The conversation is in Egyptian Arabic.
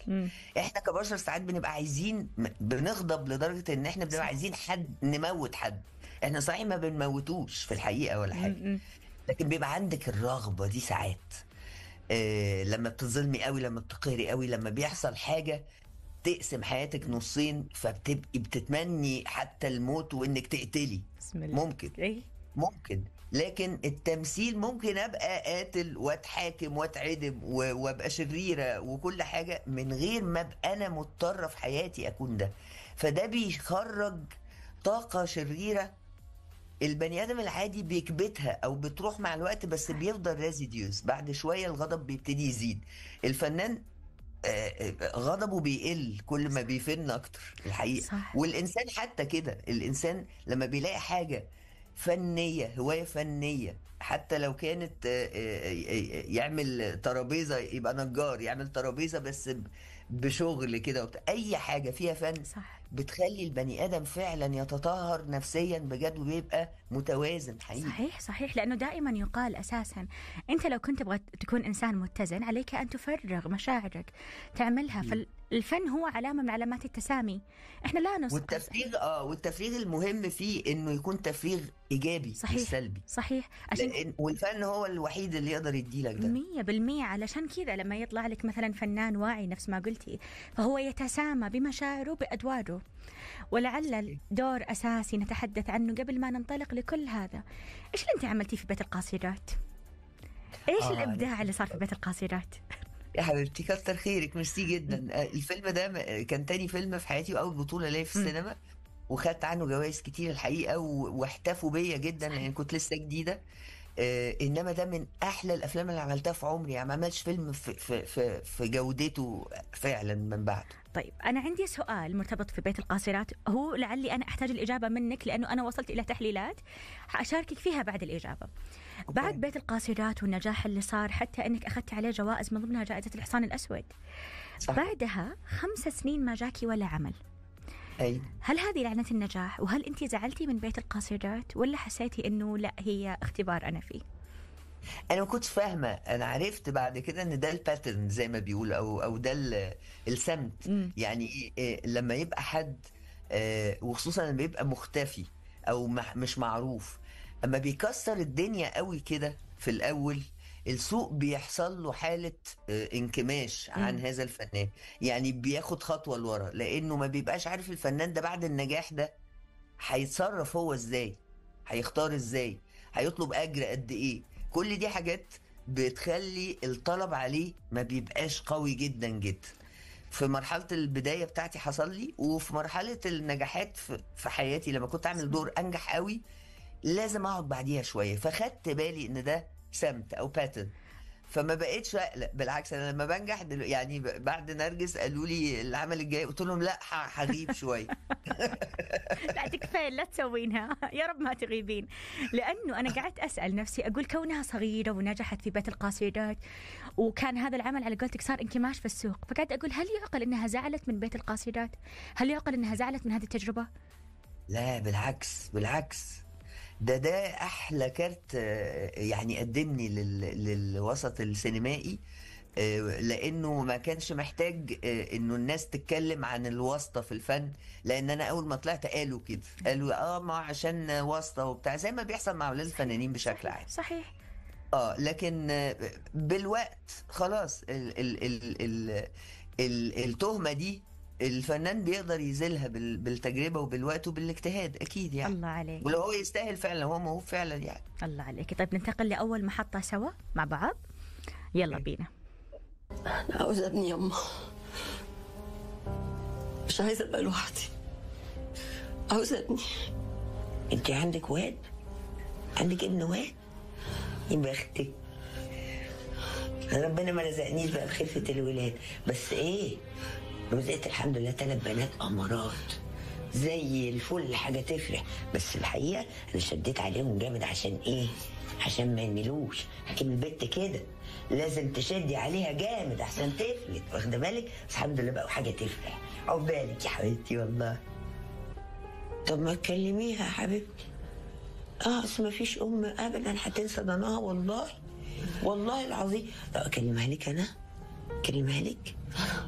مم. احنا كبشر ساعات بنبقى عايزين بنغضب لدرجه ان احنا بنبقى عايزين حد نموت حد احنا صحيح ما بنموتوش في الحقيقه ولا حاجه م- م. لكن بيبقى عندك الرغبه دي ساعات آه لما بتظلمي قوي لما بتقهري قوي لما بيحصل حاجه تقسم حياتك نصين فبتبقي بتتمني حتى الموت وانك تقتلي بسم الله ممكن اي ممكن لكن التمثيل ممكن ابقى قاتل واتحاكم واتعدم و- وابقى شريره وكل حاجه من غير ما ابقى انا مضطره في حياتي اكون ده فده بيخرج طاقه شريره البني ادم العادي بيكبتها او بتروح مع الوقت بس بيفضل ريزيديوز بعد شويه الغضب بيبتدي يزيد الفنان آه، آه، غضبه بيقل كل ما بيفن اكتر الحقيقه صح. والانسان حتى كده الانسان لما بيلاقي حاجه فنيه هوايه فنيه حتى لو كانت آه، آه، آه، يعمل ترابيزه يبقى نجار يعمل ترابيزه بس ب- بشغل كده وبتاع. اي حاجه فيها فن صح بتخلي البني ادم فعلا يتطهر نفسيا بجد وبيبقى متوازن حقيقي صحيح صحيح لانه دائما يقال اساسا انت لو كنت تبغى تكون انسان متزن عليك ان تفرغ مشاعرك تعملها فالفن هو علامه من علامات التسامي احنا لا نسقط والتفريغ اه والتفريغ المهم فيه انه يكون تفريغ ايجابي مش صحيح سلبي صحيح عشان لأن والفن هو الوحيد اللي يقدر يديلك ده مية بالمية علشان كذا لما يطلع لك مثلا فنان واعي نفس ما قلتي فهو يتسامى بمشاعره بأدواره ولعل دور أساسي نتحدث عنه قبل ما ننطلق لكل هذا إيش اللي أنت عملتيه في بيت القاصرات؟ إيش آه، الإبداع اللي صار في بيت القاصرات؟ يا حبيبتي كتر خيرك ميرسي جدا آه، الفيلم ده م- كان تاني فيلم في حياتي واول بطوله ليا في م. السينما وخدت عنه جوائز كتير الحقيقه و- واحتفوا بيا جدا صحيح. لان كنت لسه جديده آه انما ده من احلى الافلام اللي عملتها في عمري يعني ما عملش فيلم في في في, في جودته فعلا من بعده طيب أنا عندي سؤال مرتبط في بيت القاصرات هو لعلي أنا أحتاج الإجابة منك لأنه أنا وصلت إلى تحليلات حأشاركك فيها بعد الإجابة بعد بيت القاصرات والنجاح اللي صار حتى أنك أخذت عليه جوائز من ضمنها جائزة الحصان الأسود صح بعدها خمس سنين ما جاكي ولا عمل ايوه هل هذه لعنة النجاح وهل أنت زعلتي من بيت القاصرات ولا حسيتي أنه لا هي اختبار أنا فيه انا ما كنتش فاهمه انا عرفت بعد كده ان ده الباترن زي ما بيقول او او ده ال- السمت مم. يعني إيه- إيه لما يبقى حد آه، وخصوصا لما بيبقى مختفي او مح- مش معروف اما بيكسر الدنيا قوي كده في الاول السوق بيحصل له حالة آه، انكماش عن مم. هذا الفنان يعني بياخد خطوة لورا لأنه ما بيبقاش عارف الفنان ده بعد النجاح ده هيتصرف هو ازاي هيختار ازاي هيطلب أجر قد ايه كل دي حاجات بتخلي الطلب عليه ما بيبقاش قوي جدا جدا في مرحلة البداية بتاعتي حصل لي وفي مرحلة النجاحات في في حياتي لما كنت أعمل دور أنجح قوي لازم أقعد بعديها شوية فخدت بالي إن ده سمت أو باترن فما بقتش اقلق بالعكس انا لما بنجح دلو يعني ب- بعد نرجس قالوا لي العمل الجاي قلت لهم لا ح- هغيب شويه لا تكفين لا تسوينها يا رب ما تغيبين لانه انا قعدت اسال نفسي اقول كونها صغيره ونجحت في بيت القاصرات وكان هذا العمل على قولتك صار انكماش في السوق فقعدت اقول هل يعقل انها زعلت من بيت القاصرات هل يعقل انها زعلت من هذه التجربه لا بالعكس بالعكس ده ده احلى كارت آه، يعني قدمني لل- للوسط السينمائي آه، لانه ما كانش محتاج آه، انه الناس تتكلم عن الواسطه في الفن لان انا اول ما طلعت قالوا كده قالوا اه ما عشان واسطه وبتاع زي ما بيحصل مع اولاد الفنانين بشكل عام صحيح اه لكن آه، بالوقت خلاص ال ال ال ال ال التهمه دي الفنان بيقدر يزيلها بال- بالتجربه وبالوقت وبالاجتهاد اكيد يعني الله عليك ولو هو يستاهل فعلا هو موهوب فعلا يعني الله عليك طيب ننتقل لاول محطه سوا مع بعض يلا بينا أنا عاوزة ابني يما مش عايزة أبقى لوحدي عاوزة ابني انت عندك واد عندك ابن واد يا بختك ربنا ما رزقنيش بقى بخفة الولاد بس ايه رزقت الحمد لله ثلاث بنات امارات زي الفل حاجه تفرح بس الحقيقه انا شديت عليهم جامد عشان ايه عشان ما يملوش حكيم البت كده لازم تشدي عليها جامد عشان تفلت واخده بالك بس الحمد لله بقى حاجه تفرح عقبالك يا حبيبتي والله طب ما تكلميها يا حبيبتي اه اصل ما فيش ام ابدا هتنسى ضناها والله والله العظيم طب اكلمها لك انا اكلمها لك